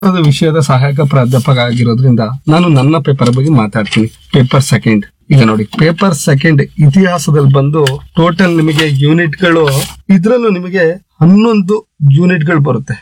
ಇತಿಹಾಸದ ವಿಷಯದ ಸಹಾಯಕ ಪ್ರಾಧ್ಯಾಪಕ ಆಗಿರೋದ್ರಿಂದ ನಾನು ನನ್ನ ಪೇಪರ್ ಬಗ್ಗೆ ಮಾತಾಡ್ತೀನಿ ಪೇಪರ್ ಸೆಕೆಂಡ್ ಈಗ ನೋಡಿ ಪೇಪರ್ ಸೆಕೆಂಡ್ ಇತಿಹಾಸದಲ್ಲಿ ಬಂದು ಟೋಟಲ್ ನಿಮಗೆ ಯೂನಿಟ್ಗಳು ಇದ್ರಲ್ಲೂ ನಿಮಗೆ ಹನ್ನೊಂದು ಯೂನಿಟ್ಗಳು ಬರುತ್ತೆ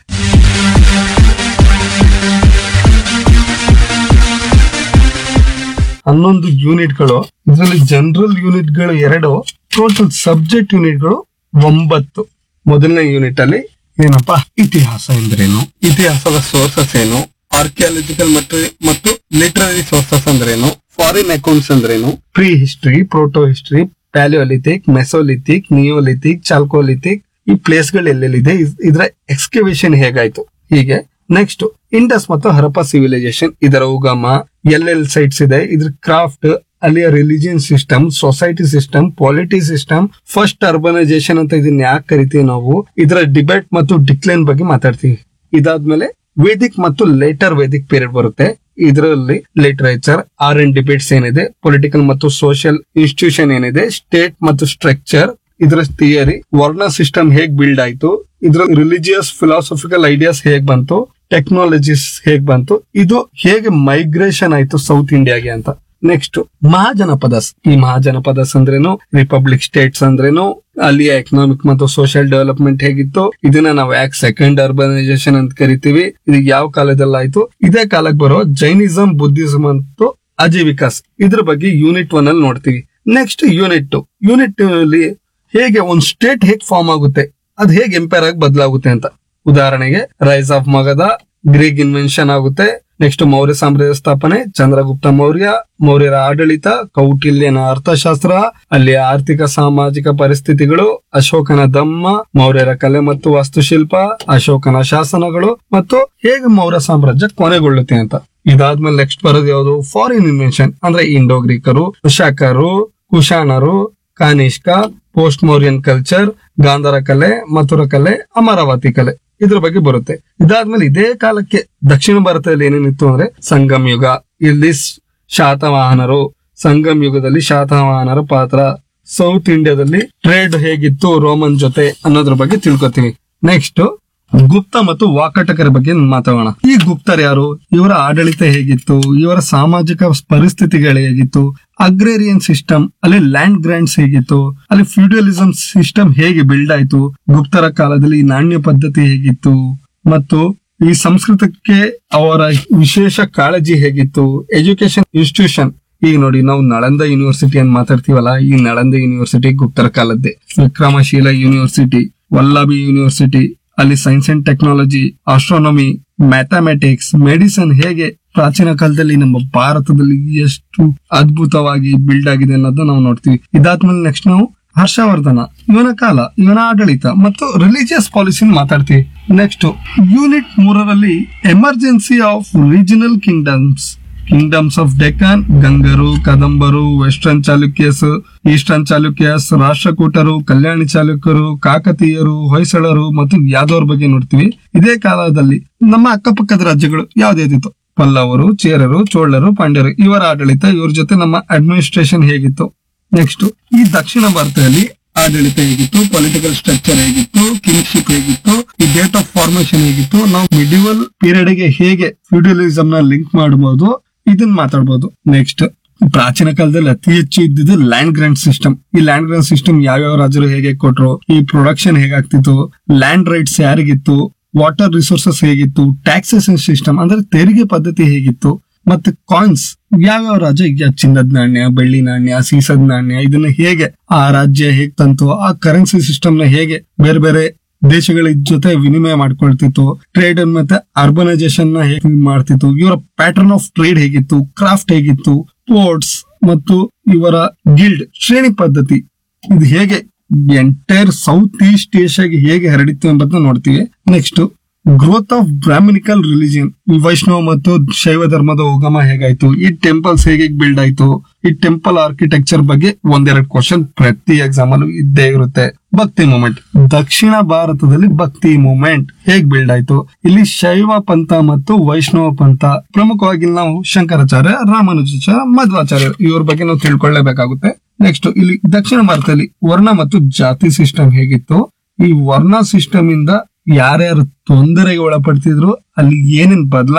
ಹನ್ನೊಂದು ಯೂನಿಟ್ಗಳು ಇದರಲ್ಲಿ ಜನರಲ್ ಯೂನಿಟ್ಗಳು ಎರಡು ಟೋಟಲ್ ಸಬ್ಜೆಕ್ಟ್ ಯೂನಿಟ್ಗಳು ಒಂಬತ್ತು ಮೊದಲನೇ ಯೂನಿಟ್ ಅಲ್ಲಿ ಏನಪ್ಪಾ ಇತಿಹಾಸ ಎಂದ್ರೇನು ಇತಿಹಾಸದ ಸೋರ್ಸಸ್ ಏನು ಆರ್ಕಿಯಾಲಜಿಕಲ್ ಮತ್ತು ಮತ್ತು ಲಿಟರರಿ ಸೋರ್ಸಸ್ ಅಂದ್ರೇನು ಫಾರಿನ್ ಅಕೌಂಟ್ಸ್ ಅಂದ್ರೇನು prehistory protohistory palaeolithic mesolithic neolithic chalcolithic ಈ ಪ್ಲೇಸ್ ಗಳು ಎಲ್ಲೆಲ್ಲಿದೆ ಇದ್- ಇದರ ಎಕ್ಸ್ಕವೇಷನ್ ಹೇಗಾಯ್ತು ಹೀಗೆ ನೆಕ್ಸ್ಟ್ ಇಂಡಸ್ ಮತ್ತು ಹರಪ್ಪ ಸಿವಿಲೈಸೇಷನ್ ಇದರ ಉಗಮ ಎಲ್ಲೆಲ್ಲಿ ಸೈಟ್ಸ್ ಇದೆ ಇದ್ರ ಕ್ರಾಫ್ಟ್ ಅಲ್ಲಿಯ religion system society system polity system first urbanisation ಅಂತ ಇದನ್ನ ಯಾಕೆ ಕರಿತೀವಿ ನಾವು ಇದರ ಡಿಬೇಟ್ ಮತ್ತು ಡಿಕ್ಲೈನ್ ಬಗ್ಗೆ ಮಾತಾಡ್ತೀವಿ ಇದಾದ್ಮೇಲೆ ವೇದಿಕ್ ಮತ್ತು ಲೇಟರ್ ವೇದಿಕ್ ಪೀರಿಯಡ್ ಬರುತ್ತೆ ಇದರಲ್ಲಿ ಲಿಟರೇಚರ್ ಆರ್ ಅಂಡ್ ಡಿಬೇಟ್ಸ್ ಏನಿದೆ ಪೊಲಿಟಿಕಲ್ ಮತ್ತು ಸೋಷಿಯಲ್ ಇನ್ಸ್ಟಿಟ್ಯೂಷನ್ ಏನಿದೆ ಸ್ಟೇಟ್ ಮತ್ತು ಸ್ಟ್ರಕ್ಚರ್ ಇದರ ಥಿಯರಿ ವರ್ಣ ಸಿಸ್ಟಮ್ ಹೇಗ್ ಬಿಲ್ಡ್ ಆಯ್ತು ಇದ್ರ ರಿಲಿಜಿಯಸ್ ಫಿಲಾಸಫಿಕಲ್ ಐಡಿಯಾಸ್ ಹೇಗ್ ಬಂತು ಟೆಕ್ನಾಲಜೀಸ್ ಹೇಗ್ ಬಂತು ಇದು ಹೇಗೆ ಮೈಗ್ರೇಷನ್ ಆಯ್ತು ಸೌತ್ ಇಂಡಿಯಾಗೆ ಅಂತ ನೆಕ್ಸ್ಟ್ ಮಹಾಜನಪದಸ್ ಈ ಮಹಾಜನಪದಸ್ ಅಂದ್ರೇನು ರಿಪಬ್ಲಿಕ್ ಸ್ಟೇಟ್ಸ್ ಅಂದ್ರೇನು ಅಲ್ಲಿಯ ಎಕನಾಮಿಕ್ ಮತ್ತು ಸೋಷಿಯಲ್ ಡೆವಲಪ್ಮೆಂಟ್ ಹೇಗಿತ್ತು ಇದನ್ನ ನಾವು ಯಾಕೆ ಸೆಕೆಂಡ್ ಅರ್ಬನೈಸೇಷನ್ ಅಂತ ಕರಿತೀವಿ ಇದು ಯಾವ ಕಾಲದಲ್ಲಿ ಆಯ್ತು ಇದೇ ಕಾಲಕ್ಕೆ ಬರೋ ಜೈನಿಸಂ ಬುದ್ಧಿಸಂ ಮತ್ತು ಅಜೀವಿಕಾಸ್ ಇದ್ರ ಬಗ್ಗೆ ಯೂನಿಟ್ ಒನ್ ಅಲ್ಲಿ ನೋಡ್ತೀವಿ ನೆಕ್ಸ್ಟ್ ಯೂನಿಟ್ ಟು ಯೂನಿಟ್ ಅಲ್ಲಿ ಹೇಗೆ ಒಂದ್ ಸ್ಟೇಟ್ ಹೇಗೆ ಫಾರ್ಮ್ ಆಗುತ್ತೆ ಅದ್ ಹೇಗೆ ಎಂಪೈರ್ ಆಗಿ ಬದಲಾಗುತ್ತೆ ಅಂತ ಉದಾಹರಣೆಗೆ rise of Magadha Greek invention ಆಗುತ್ತೆ ನೆಕ್ಸ್ಟ್ ಮೌರ್ಯ ಸಾಮ್ರಾಜ್ಯ ಸ್ಥಾಪನೆ ಚಂದ್ರಗುಪ್ತ ಮೌರ್ಯ ಮೌರ್ಯರ ಆಡಳಿತ ಕೌಟಿಲ್ಯನ ಅರ್ಥಶಾಸ್ತ್ರ ಅಲ್ಲಿಯ ಆರ್ಥಿಕ ಸಾಮಾಜಿಕ ಪರಿಸ್ಥಿತಿಗಳು ಅಶೋಕನ ದಮ್ಮ ಮೌರ್ಯರ ಕಲೆ ಮತ್ತು ವಾಸ್ತುಶಿಲ್ಪ ಅಶೋಕನ ಶಾಸನಗಳು ಮತ್ತು ಹೇಗೆ ಮೌರ್ಯ ಸಾಮ್ರಾಜ್ಯ ಕೊನೆಗೊಳ್ಳುತ್ತೆ ಅಂತ ಇದಾದ್ಮೇಲೆ ನೆಕ್ಸ್ಟ್ ಬರೋದು ಯಾವುದು ಫಾರಿನ್ ಇನ್ವೆನ್ಷನ್ ಅಂದ್ರೆ ಇಂಡೋ ಗ್ರೀಕರು ಶಕರು ಕುಶಾಣರು ಕಾನಿಷ್ಕ ಪೋಸ್ಟ್ ಮೌರ್ಯನ್ ಕಲ್ಚರ್ ಗಾಂಧಾರ ಕಲೆ ಮಥುರ ಕಲೆ ಅಮರಾವತಿ ಕಲೆ ಇದ್ರ ಬಗ್ಗೆ ಬರುತ್ತೆ ಇದಾದ್ಮೇಲೆ ಇದೇ ಕಾಲಕ್ಕೆ ದಕ್ಷಿಣ ಭಾರತದಲ್ಲಿ ಏನೇನಿತ್ತು ಅಂದ್ರೆ ಸಂಗಮ್ ಯುಗ ಇಲ್ಲಿ ಸ್- ಶಾತವಾಹನರು ಸಂಗಮ್ ಯುಗದಲ್ಲಿ ಶಾತವಾಹನರ ಪಾತ್ರ ಸೌತ್ ಇಂಡಿಯಾದಲ್ಲಿ ಟ್ರೇಡ್ ಹೇಗಿತ್ತು ರೋಮನ್ ಜೊತೆ ಅನ್ನೋದ್ರ ಬಗ್ಗೆ ತಿಳ್ಕೊತೀವಿ ನೆಕ್ಸ್ಟ್ ಗುಪ್ತ ಮತ್ತು ವಾಕಟಕರ ಬಗ್ಗೆ ಮಾತಾಡೋಣ ಈ ಗುಪ್ತರು ಯಾರು ಇವರ ಆಡಳಿತ ಹೇಗಿತ್ತು ಇವರ ಸಾಮಾಜಿಕ ಪರಿಸ್ಥಿತಿಗಳು ಹೇಗಿತ್ತು ಅಗ್ರೇರಿಯನ್ ಸಿಸ್ಟಮ್ ಅಲ್ಲಿ ಲ್ಯಾಂಡ್ ಗ್ರಾಂಟ್ಸ್ ಹೇಗಿತ್ತು ಅಲ್ಲಿ ಫ್ಯೂಡಲಿಸಂ ಸಿಸ್ಟಮ್ ಹೇಗೆ ಬಿಲ್ಡ್ ಆಯ್ತು ಗುಪ್ತರ ಕಾಲದಲ್ಲಿ ನಾಣ್ಯ ಪದ್ಧತಿ ಹೇಗಿತ್ತು ಮತ್ತು ಈ ಸಂಸ್ಕೃತಕ್ಕೆ ಅವರ ವಿಶೇಷ ಕಾಳಜಿ ಹೇಗಿತ್ತು ಎಜುಕೇಶನ್ ಇನ್ಸ್ಟಿಟ್ಯೂಷನ್ ಈಗ ನೋಡಿ ನಾವು ನಳಂದ ಯೂನಿವರ್ಸಿಟಿ ಅಂತ ಮಾತಾಡ್ತೀವಲ್ಲ ಈ ನಳಂದ ಯೂನಿವರ್ಸಿಟಿ ಗುಪ್ತರ ಕಾಲದ್ದೇ ವಿಕ್ರಮಶೀಲ ಯೂನಿವರ್ಸಿಟಿ ವಲ್ಲಭಿ ಯೂನಿವರ್ಸಿಟಿ ಅಲ್ಲಿ science and technology astronomy mathematics medicine ಹೇಗೆ ಪ್ರಾಚೀನ ಕಾಲದಲ್ಲಿ ನಮ್ಮ ಭಾರತದಲ್ಲಿ ಎಷ್ಟು ಅದ್ಭುತವಾಗಿ ಬಿಲ್ಡ್ ಆಗಿದೆ ಅನ್ನೋದನ್ನ ನಾವು ನೋಡ್ತೀವಿ ಇದಾದ್ಮೇಲೆ ನೆಕ್ಸ್ಟ್ ನಾವು ಹರ್ಷವರ್ಧನ ಇವನ ಕಾಲ ಇವನ ಆಡಳಿತ ಮತ್ತು ರಿಲಿಜಿಯಸ್ ಪಾಲಿಸಿ ಮಾತಾಡ್ತೀವಿ ನೆಕ್ಸ್ಟ್ ಯೂನಿಟ್ ಮೂರರಲ್ಲಿ emergency of regional kingdoms kingdoms of Deccan ಗಂಗರು ಕದಂಬರು ವೆಸ್ಟರ್ನ್ ಚಾಲುಕ್ಯಸ್ ಈಸ್ಟರ್ನ್ ಚಾಲುಕ್ಯಸ್ ರಾಷ್ಟ್ರಕೂಟರು ಕಲ್ಯಾಣಿ ಚಾಲುಕ್ಯರು ಕಾಕತೀಯರು ಹೊಯ್ಸಳರು ಮತ್ತು ಯಾದವರ ಬಗ್ಗೆ ನೋಡ್ತೀವಿ ಇದೇ ಕಾಲದಲ್ಲಿ ನಮ್ಮ ಅಕ್ಕಪಕ್ಕದ ರಾಜ್ಯಗಳು ಯಾವ್ದಾದಿತ್ತು ಪಲ್ಲವರು ಚೇರರು ಚೋಳರು ಪಾಂಡ್ಯರು ಇವರ ಆಡಳಿತ ಇವ್ರ ಜೊತೆ ನಮ್ಮ ಅಡ್ಮಿನಿಸ್ಟ್ರೇಷನ್ ಹೇಗಿತ್ತು ನೆಕ್ಸ್ಟ್ ಈ ದಕ್ಷಿಣ ಭಾರತದಲ್ಲಿ ಆಡಳಿತ ಹೇಗಿತ್ತು ಪೊಲಿಟಿಕಲ್ ಸ್ಟ್ರಕ್ಚರ್ ಹೇಗಿತ್ತು ಕಿಂಗ್ಶಿಪ್ ಹೇಗಿತ್ತು ಈ ಡೇಟ್ ಆಫ್ ಫಾರ್ಮೇಶನ್ ಹೇಗಿತ್ತು ನಾವು ಮಿಡಿವಲ್ ಪೀರಿಯಡ್ ಗೆ ಹೇಗೆ ಫ್ಯೂಡಲಿಸಂ ನ ಲಿಂಕ್ ಮಾಡಬಹುದು ಇದನ್ನ ಮಾತಾಡಬಹುದು ನೆಕ್ಸ್ಟ್ ಪ್ರಾಚೀನ ಕಾಲದಲ್ಲಿ ಅತಿ ಹೆಚ್ಚು ಇದ್ದಿದ್ದು ಲ್ಯಾಂಡ್ ಗ್ರಾಂಟ್ ಸಿಸ್ಟಮ್ ಈ ಲ್ಯಾಂಡ್ ಗ್ರಾಂಟ್ ಸಿಸ್ಟಮ್ ಯಾವ್ಯಾವ ರಾಜರು ಹೇಗೆ ಕೊಟ್ರು ಈ ಪ್ರೊಡಕ್ಷನ್ ಹೇಗಾಗ್ತಿತ್ತು ಲ್ಯಾಂಡ್ ರೈಟ್ಸ್ ಯಾರಿಗಿತ್ತು ವಾಟರ್ ರಿಸೋರ್ಸಸ್ ಹೇಗಿತ್ತು ಟ್ಯಾಕ್ಸೇಷನ್ ಸಿಸ್ಟಮ್ ಅಂದ್ರೆ ತೆರಿಗೆ ಪದ್ಧತಿ ಹೇಗಿತ್ತು ಮತ್ತೆ ಕಾಯಿನ್ಸ್ ಯಾವ್ಯಾವ ರಾಜ್ಯ ಈಗ ಚಿನ್ನದ ನಾಣ್ಯ ಬೆಳ್ಳಿ ನಾಣ್ಯ ಸೀಸದ ನಾಣ್ಯ ಇದನ್ನ ಹೇಗೆ ಆ ರಾಜ್ಯ ಹೇಗ್ ತಂತು ಆ ಕರೆನ್ಸಿ ಸಿಸ್ಟಮ್ ನ ಹೇಗೆ ಬೇರೆ ಬೇರೆ ದೇಶಗಳ ಜೊತೆ ವಿನಿಮಯ ಮಾಡ್ಕೊಳ್ತಿತ್ತು ಟ್ರೇಡ್ ಮತ್ತೆ ಅರ್ಬನೈಸೇಷನ್ ನ ಹೇಗೆ ಮಾಡ್ತಿತ್ತು ಇವರ ಪ್ಯಾಟರ್ನ್ ಆಫ್ ಟ್ರೇಡ್ ಹೇಗಿತ್ತು ಕ್ರಾಫ್ಟ್ ಹೇಗಿತ್ತು ಪೋರ್ಟ್ಸ್ ಮತ್ತು ಇವರ ಗಿಲ್ಡ್ ಶ್ರೇಣಿ ಪದ್ಧತಿ ಇದು ಹೇಗೆ ಎಂಟೈರ್ ಸೌತ್ ಈಸ್ಟ್ ಏಷ್ಯಾಗೆ ಹೇಗೆ ಹರಡಿತ್ತು ಎಂಬುದನ್ನ ನೋಡ್ತೀವಿ next growth of Brahmanical religion ಈ ವೈಷ್ಣವ ಮತ್ತು ಶೈವ ಧರ್ಮದ ಉಗಮ ಹೇಗಾಯ್ತು ಈ ಟೆಂಪಲ್ಸ್ ಹೇಗೆ ಬಿಲ್ಡ್ ಆಯ್ತು ಈ ಟೆಂಪಲ್ ಆರ್ಕಿಟೆಕ್ಚರ್ ಬಗ್ಗೆ ಒಂದೆರಡು ಕ್ವಶನ್ ಪ್ರತಿ ಎಕ್ಸಾಮ್ ಅಲ್ಲೂ ಇದ್ದೇ ಇರುತ್ತೆ ಭಕ್ತಿ ಮೂಮೆಂಟ್ ದಕ್ಷಿಣ ಭಾರತದಲ್ಲಿ ಭಕ್ತಿ ಮೂಮೆಂಟ್ ಹೇಗ್ ಬಿಲ್ಡ್ ಆಯ್ತು ಇಲ್ಲಿ ಶೈವ ಪಂಥ ಮತ್ತು ವೈಷ್ಣವ ಪಂಥ ಪ್ರಮುಖವಾಗಿ ನಾವು ಶಂಕರಾಚಾರ್ಯ ರಾಮಾನುಜಾಚಾರ್ಯ ಮಧ್ವಾಚಾರ್ಯ ಇವ್ರ ಬಗ್ಗೆ ನಾವು ತಿಳ್ಕೊಳ್ಳೇಬೇಕಾಗುತ್ತೆ ನೆಕ್ಸ್ಟ್ ಇಲ್ಲಿ ದಕ್ಷಿಣ ಭಾರತದಲ್ಲಿ ವರ್ಣ ಮತ್ತು ಜಾತಿ ಸಿಸ್ಟಮ್ ಹೇಗಿತ್ತು ಈ ವರ್ಣ ಸಿಸ್ಟಮ್ ಇಂದ ಯಾರ್ಯಾರು ತೊಂದರೆಗೆ ಒಳಪಡ್ತಿದ್ರು ಅಲ್ಲಿ ಏನೇನ್ ಬದಲಾವಣೆ